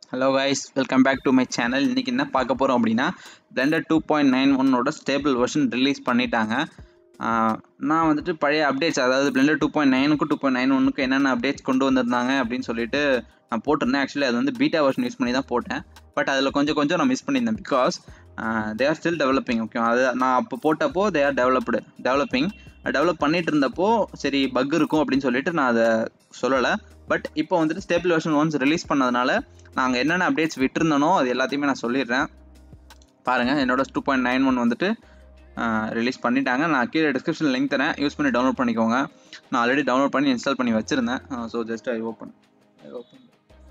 hello guys welcome back to my channel இன்றைக்கி என்ன பார்க்க போகிறோம் அப்படின்னா பிளெண்டர் டூ பாயிண்ட் நைன் ஒன்னோட ஸ்டேபிள் வெர்ஷன் ரிலீஸ் பண்ணிட்டாங்க ஆஹ் நான் வந்துட்டு பழைய அப்டேட்ஸ் அதாவது பிளெண்டர் டூ பாயிண்ட் நைனுக்கும் டூ பாயிண்ட் நைன் ஒன்றுக்கும் என்னென்ன அப்டேட்ஸ் கொண்டு வந்திருந்தாங்க அப்படின்னு சொல்லிட்டு நான் போட்டிருந்தேன் ஆக்சுவலி அது வந்து பீட்டா வெர்ஷன் யூஸ் பண்ணி தான் போட்டேன் பட் அதில் கொஞ்சம் கொஞ்சம் நான் மிஸ் பண்ணியிருந்தேன் because they are still developing okay அது நான் அப்போ போட்டப்போ they are developed developing develop பண்ணிட்டு இருந்தப்போ சரி பக் இருக்கும் அப்படின்னு சொல்லிட்டு நான் அதை சொல்லலை பட் இப்போ வந்துட்டு ஸ்டேபிள் வெர்ஷன் ஒன்ஸ் ரிலீஸ் பண்ணதுனால நாங்கள் என்னென்ன அப்டேட்ஸ் விட்டுருந்தனோ அது எல்லாத்தையுமே நான் சொல்லிடுறேன் பாருங்கள் என்னோட டூ பாயிண்ட் நைன் ஒன் வந்துட்டு ரிலீஸ் பண்ணிட்டாங்க நான் கீழே டிஸ்கிரிப்ஷன் லிங்க் தரேன் யூஸ் பண்ணி டவுன்லோட் பண்ணிக்கோங்க நான் ஆல்ரெடி டவுன்லோட் பண்ணி இன்ஸ்டால் பண்ணி வச்சுருந்தேன் so just I open I open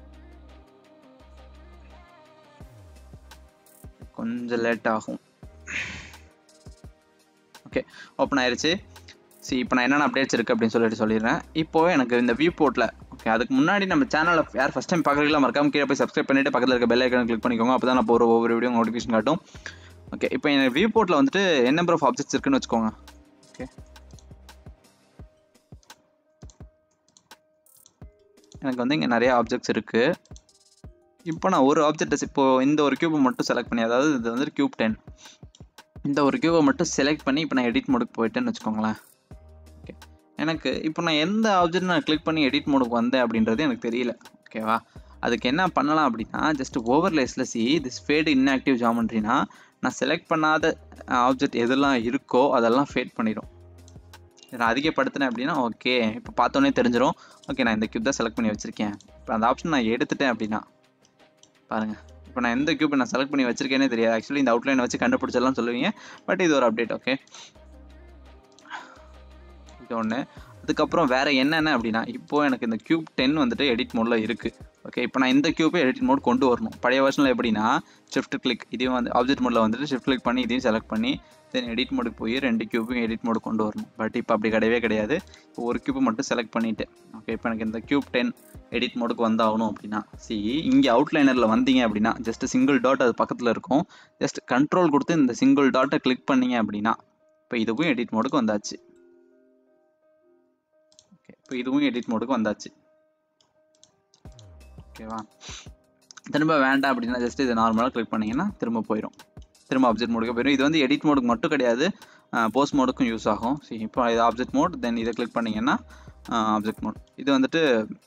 கொஞ்சம் லேட் ஆகும் ஓகே ஓப்பன் ஆயிருச்சு சரி இப்போ நான் என்னென்ன அப்டேட்ஸ் இருக்குது அப்படின்னு சொல்லிட்டு சொல்லிடுறேன் இப்போ எனக்கு இந்த வியூ போர்ட்டில் ஓகே அதுக்கு முன்னாடி நம்ம சேனலை யார் ஃபஸ்ட் டைம் பார்க்குறீங்களா மறக்காம கீழே போய் சப்ஸ்கிரைப் பண்ணிட்டு பக்கத்தில் இருக்க பெல் ஐக்கன் கிளிக் பண்ணிக்கோங்க அப்போ தான் நான் போகிற ஒவ்வொரு வீடியோ நோட்டிஃபிகேஷன் காட்டும் ஓகே இப்போ எனக்கு வியூ போர்ட்டில் வந்துட்டு என்ன நம்பர் ஆஃப் ஆப்ஜெக்ட்ஸ் இருக்குன்னு வச்சுக்கோங்க ஓகே எனக்கு வந்து இங்கே நிறைய ஆப்ஜெக்ட்ஸ் இருக்குது இப்போ நான் ஒரு ஆப்ஜெக்டை இப்போ இந்த ஒரு கியூபை மட்டும் செலக்ட் பண்ணி அதாவது இது வந்து கியூப் டென் இந்த ஒரு கியூபை மட்டும் செலக்ட் பண்ணி இப்போ நான் எடிட் மோடுக்கு போயிட்டேன்னு வச்சுக்கோங்களேன் ஓகே எனக்கு இப்போ நான் எந்த ஆப்ஜெக்ட் நான் கிளிக் பண்ணி எடிட் மோடுக்கு வந்தேன் அப்படின்றது எனக்கு தெரியல ஓகேவா அதுக்கு என்ன பண்ணலாம் அப்படின்னா ஜஸ்ட் ஓவர்லேஸில் சி திஸ் ஃபேடு இன்ஆக்டிவ் ஜாமெண்ட்ரினா நான் செலக்ட் பண்ணாத ஆப்ஜெக்ட் எதெல்லாம் இருக்கோ அதெல்லாம் ஃபேட் பண்ணிடும் நான் அதிகப்படுத்தினேன் அப்படின்னா ஓகே இப்போ பார்த்தோன்னே தெரிஞ்சிடும் ஓகே நான் இந்த கியூப் தான் செலக்ட் பண்ணி வச்சுருக்கேன் இப்போ அந்த ஆப்ஷன் நான் எடுத்துட்டேன் அப்படின்னா பாருங்கள் இப்போ நான் எந்த கியூப் நான் செலக்ட் பண்ணி வச்சிருக்கேனே தெரியாது ஆக்சுவலி இந்த அவுட்லைனை வச்சு கண்டுபிடிச்சலாம் சொல்லுவீங்க பட் இது ஒரு அப்டேட் ஓகே இது ஒன்று அதுக்கப்புறம் வேறு என்னென்ன அப்படின்னா இப்போது எனக்கு இந்த கியூப் டென் வந்துட்டு எடிட் மோடில் இருக்குது ஓகே இப்போ நான் இந்த கியூப்பை எடிட் மோட் கொண்டு வரணும் பழைய வருஷனில் எப்படின்னா ஷிஃப்ட் கிளிக் இதையும் வந்து ஆப்ஜெக்ட் மோடில் வந்துட்டு ஷிஃப்ட் கிளிக் பண்ணி இதையும் செலக்ட் பண்ணி தென் எடிட் மோடுக்கு போய் ரெண்டு கியூப்பையும் எடிட் மோடு கொண்டு வரணும் பட் இப்போ அப்படி கிடையவே கிடையாது இப்போ ஒரு கியூப்பை மட்டும் செலக்ட் பண்ணிவிட்டு ஓகே இப்போ எனக்கு இந்த கியூப் டென் எடிட் மோடுக்கு வந்தாகணும் அப்படின்னா சி இங்கே அவுட்லைனரில் வந்தீங்க அப்படின்னா ஜஸ்ட் சிங்கிள் டாட் அது பக்கத்தில் இருக்கும் ஜஸ்ட் கண்ட்ரோல் கொடுத்து இந்த சிங்கிள் டாட்டை கிளிக் பண்ணீங்க அப்படின்னா இப்போ இதுவும் எடிட் மோடுக்கு வந்தாச்சு ஓகே இப்போ இதுவும் எடிட் மோடுக்கு வந்தாச்சு ஓகேவா திரும்ப வேண்டாம் அப்படின்னா ஜஸ்ட் இது நார்மலாக கிளிக் பண்ணிங்கன்னா திரும்ப போயிடும் திரும்ப ஆப்ஜெக்ட் மோடுக்கு போயிடும் இது வந்து எடிட் மோடுக்கு மட்டும் கிடையாது போஸ்ட் மோடுக்கும் யூஸ் ஆகும் சரி இப்போ இது ஆப்ஜெக்ட் மோட் தென் இதை கிளிக் பண்ணிங்கன்னா ஆப்ஜெக்ட் மோட் இது வந்துட்டு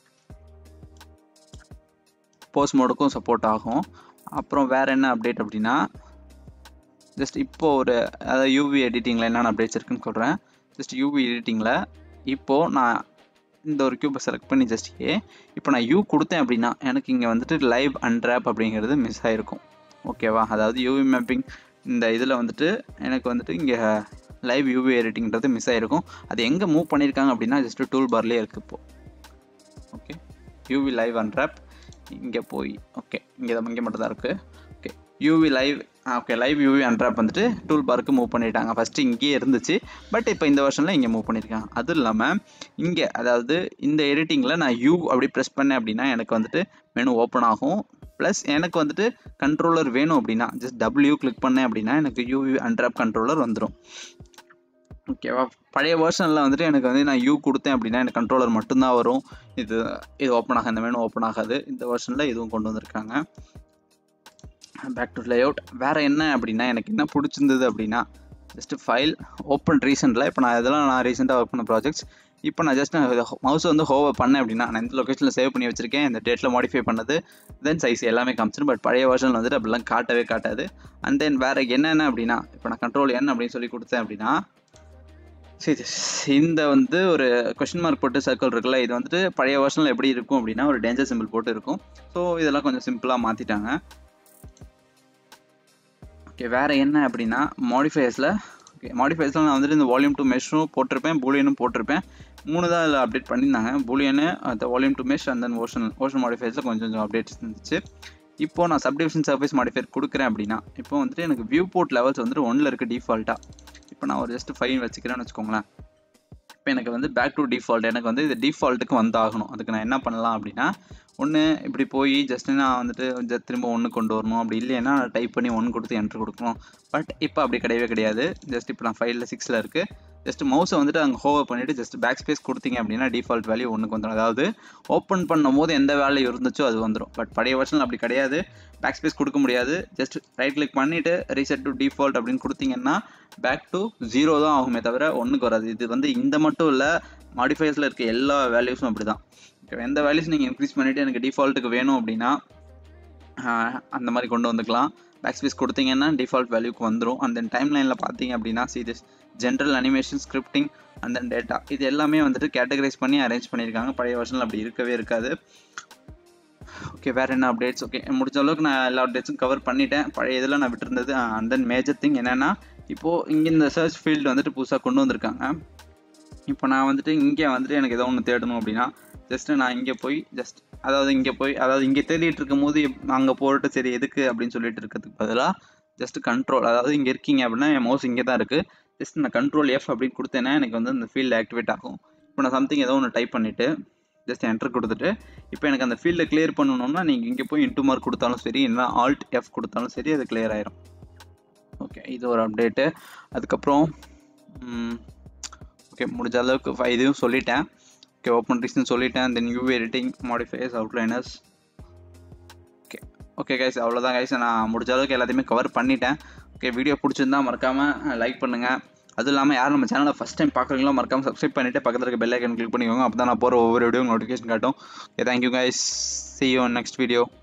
போஸ்ட் மோடுக்கும் சப்போர்ட் ஆகும் அப்புறம் வேறு என்ன அப்டேட் அப்படின்னா ஜஸ்ட் இப்போது ஒரு அதாவது யூவி எடிட்டிங்கில் என்னென்ன அப்டேட்ஸ் இருக்குன்னு சொல்கிறேன் ஜஸ்ட் யூவி எடிட்டிங்கில் இப்போது நான் இந்த ஒரு கியூப்பை செலக்ட் பண்ணி ஜஸ்ட் ஏ இப்போ நான் யூ கொடுத்தேன் அப்படின்னா எனக்கு இங்கே வந்துட்டு லைவ் அண்ட்ராப் அப்படிங்கிறது மிஸ் ஆகிருக்கும் ஓகேவா அதாவது யூவி மேப்பிங் இந்த இதில் வந்துட்டு எனக்கு வந்துட்டு இங்கே லைவ் யூவி எடிட்டிங்கிறது மிஸ் ஆகிருக்கும் அது எங்கே மூவ் பண்ணியிருக்காங்க அப்படின்னா ஜஸ்ட்டு டூல் பார்லேயே இருக்குது இப்போது ஓகே யூவி லைவ் அண்ட்ராப் இங்கே போய் ஓகே இங்கே இங்கே மட்டும் தான் இருக்குது okay UV live okay live UV unwrap வந்துட்டு டூல் பார்க்கு மூவ் பண்ணிட்டாங்க ஃபஸ்ட்டு இங்கேயே இருந்துச்சு பட் இப்போ இந்த வருஷனில் இங்கே மூவ் பண்ணியிருக்காங்க அதுவும் இல்லாமல் இங்கே அதாவது இந்த எடிட்டிங்கில் நான் யூ அப்படி ப்ரெஸ் பண்ணேன் அப்படின்னா எனக்கு வந்துட்டு மெனு ஓப்பன் ஆகும் ப்ளஸ் எனக்கு வந்துட்டு கண்ட்ரோலர் வேணும் அப்படின்னா ஜஸ்ட் டபிள்யூ கிளிக் பண்ணேன் அப்படின்னா எனக்கு யூவி அண்ட்ராப் கண்ட்ரோலர் வந்துடும் ஓகேவா பழைய வேர்ஷனில் வந்துட்டு எனக்கு வந்து நான் யூ கொடுத்தேன் அப்படின்னா எனக்கு கண்ட்ரோலர் மட்டும்தான் வரும் இது இது ஓப்பன் ஆகாது இந்த மெனு ஓப்பன் ஆகாது இந்த வருஷனில் இதுவும் கொண்டு வந்திருக்காங்க பேக் டு லேஅவுட் வேறு என்ன அப்படின்னா எனக்கு என்ன பிடிச்சிருந்தது அப்படின்னா ஜஸ்ட்டு ஃபைல் ஓப்பன் ரீசெண்டில் இப்போ நான் இதெல்லாம் நான் ரீசெண்டாக ஒர்க் பண்ண ப்ராஜெக்ட்ஸ் இப்போ நான் ஜஸ்ட் மவுஸ் வந்து ஹோவை பண்ணேன் அப்படின்னா நான் இந்த லொக்கேஷனில் சேவ் பண்ணி வச்சிருக்கேன் இந்த டேட்டில் மாடிஃபை பண்ணது தென் சைஸ் எல்லாமே காமிச்சிடும் பட் பழைய வருஷனில் வந்துட்டு அப்படிலாம் காட்டவே காட்டாது அண்ட் தென் வேறு என்னென்ன அப்படின்னா இப்போ நான் கண்ட்ரோல் என்ன அப்படின்னு சொல்லி கொடுத்தேன் அப்படின்னா சரி இந்த வந்து ஒரு கொஷின் மார்க் போட்டு சர்க்கிள் இருக்குல்ல இது வந்துட்டு பழைய வருஷனில் எப்படி இருக்கும் அப்படின்னா ஒரு டேஞ்சர் சிம்பிள் போட்டு இருக்கும் ஸோ இதெல்லாம் கொஞ்சம் சிம்பிளாக மாற்றிட்டாங்க ஓகே வேறு என்ன அப்படின்னா மாடிஃபையர்ஸில் ஓகே மாடிஃபையர்ஸில் நான் வந்துட்டு இந்த வால்யூம் டூ மெஷ்ஷும் போட்டிருப்பேன் பூலியனும் போட்டிருப்பேன் மூணு தான் அதில் அப்டேட் பண்ணியிருந்தாங்க பூலியனு அந்த volume to mesh and then ocean ocean மாடிஃபையர்ஸில் கொஞ்சம் கொஞ்சம் அப்டேட்ஸ் இருந்துச்சு இப்போ நான் சப்டிவிஷன் சர்ஃபேஸ் மாடிஃபையர் கொடுக்குறேன் அப்படின்னா இப்போ வந்துட்டு எனக்கு வியூ போர்ட் லெவல்ஸ் வந்துட்டு ஒன்றில் இருக்குது டிஃபால்ட்டாக இப்போ நான் ஒரு ஜஸ்ட் ஃபைன் வச்சுக்கிறேன்னு வச்சுக்கோங்களேன் இப்போ எனக்கு வந்து பேக் டு டிஃபால்ட் எனக்கு வந்து இது டிஃபால்ட்டுக்கு வந்தாகணும் அதுக்கு நான் என்ன பண்ணலாம் அப்படின்னா ஒன்று இப்படி போய் ஜஸ்ட் நான் வந்துட்டு திரும்ப ஒன்று கொண்டு வரணும் அப்படி இல்லைன்னா டைப் பண்ணி ஒன்று கொடுத்து என்ட்ரு கொடுக்கணும் பட் இப்போ அப்படி கிடையவே கிடையாது ஜஸ்ட் இப்போ நான் ஃபைலில் சிக்ஸில் இருக்குது ஜஸ்ட் மவுஸை வந்துட்டு அங்கே ஹோவர் பண்ணிவிட்டு ஜஸ்ட் பேக் ஸ்பேஸ் கொடுத்தீங்க அப்படின்னா டிஃபால்ட் வேல்யூ ஒன்றுக்கு வந்துடும் அதாவது ஓப்பன் பண்ணும் போது எந்த வேல்யூ இருந்துச்சோ அது வந்துடும் பட் பழைய வருஷன் அப்படி கிடையாது பேக் ஸ்பேஸ் கொடுக்க முடியாது ஜஸ்ட் ரைட் கிளிக் பண்ணிவிட்டு ரீசெட் டு டிஃபால்ட் அப்படின்னு கொடுத்தீங்கன்னா பேக் டு ஜீரோ தான் ஆகுமே தவிர ஒன்றுக்கு வராது இது வந்து இந்த மட்டும் இல்லை மாடிஃபைஸில் இருக்க எல்லா வேல்யூஸும் அப்படி தான் ஓகே எந்த வேல்யூஸ் நீங்கள் இன்க்ரீஸ் பண்ணிவிட்டு எனக்கு டிஃபால்ட்டுக்கு வேணும் அப்படின்னா அந்த மாதிரி கொண்டு வந்துக்கலாம் பேக் ஸ்பேஸ் கொடுத்தீங்கன்னா டிஃபால்ட் வேல்யூக்கு வந்துடும் அண்ட் தென் டைம் லைனில் பார்த்தீங்க அப்படின்னா see this general animation scripting and then data இது எல்லாமே வந்துட்டு கேட்டகரைஸ் பண்ணி அரேஞ்ச் பண்ணியிருக்காங்க பழைய வருஷனில் அப்படி இருக்கவே இருக்காது ஓகே வேறு என்ன அப்டேட்ஸ் ஓகே முடிஞ்ச அளவுக்கு நான் எல்லா அப்டேட்ஸும் கவர் பண்ணிட்டேன் பழைய இதில் நான் விட்டுருந்தது அண்ட் தென் மேஜர் திங் என்னென்னா இப்போது இங்கே இந்த சர்ச் ஃபீல்டு வந்துட்டு புதுசாக கொண்டு வந்திருக்காங்க இப்போ நான் வந்துட்டு இங்கே வந்துட்டு எனக்கு ஏதோ ஒன்று தேடணும் அப்படின்னா ஜஸ்ட்டு நான் இங்கே போய் ஜஸ்ட் அதாவது இங்கே போய் அதாவது இங்கே தேடிட்டு இருக்கும் போது அங்கே போட்டு சரி எதுக்கு அப்படின்னு சொல்லிட்டு இருக்கிறதுக்கு பதிலாக ஜஸ்ட் கண்ட்ரோல் அதாவது இங்கே இருக்கீங்க அப்படின்னா என் மவுஸ் இங்கே தான் இருக்குது ஜஸ்ட் நான் கண்ட்ரோல் எஃப் அப்படின்னு கொடுத்தேன்னா எனக்கு வந்து அந்த ஃபீல்டு ஆக்டிவேட் ஆகும் இப்போ நான் சம்திங் ஏதோ ஒன்று டைப் பண்ணிவிட்டு ஜஸ்ட் என்டர் கொடுத்துட்டு இப்போ எனக்கு அந்த ஃபீல்டை கிளியர் பண்ணணும்னா நீங்கள் இங்கே போய் இன்ட்டு மார்க் கொடுத்தாலும் சரி இல்லை ஆல்ட் எஃப் கொடுத்தாலும் சரி அது கிளியர் ஆயிரும் ஓகே இது ஒரு அப்டேட்டு அதுக்கப்புறம் ஓகே முடிஞ்ச அளவுக்கு இதையும் சொல்லிட்டேன் ஓகே ஓப்பன் ரீசன் சொல்லிட்டேன் then you editing modifies outliners okay okay guys அவ்வளோதான் கைஸ் நான் முடிஞ்ச அளவுக்கு எல்லாத்தையுமே கவர் பண்ணிட்டேன் ஓகே வீடியோ பிடிச்சிருந்தா மறக்காமல் லைக் பண்ணுங்கள் அதுவும் இல்லாமல் யார் நம்ம சேனலை ஃபஸ்ட் டைம் பார்க்குறீங்களோ மறக்காமல் சப்ஸ்கிரைப் பண்ணிவிட்டு பக்கத்தில் இருக்க பெல் ஐக்கன் கிளிக் பண்ணிக்கோங்க அப்போ தான் நான் போகிற ஒவ்வொரு வீடியோ நோட்டிஃபிகேஷன் காட்டும் okay thank you guys see you next video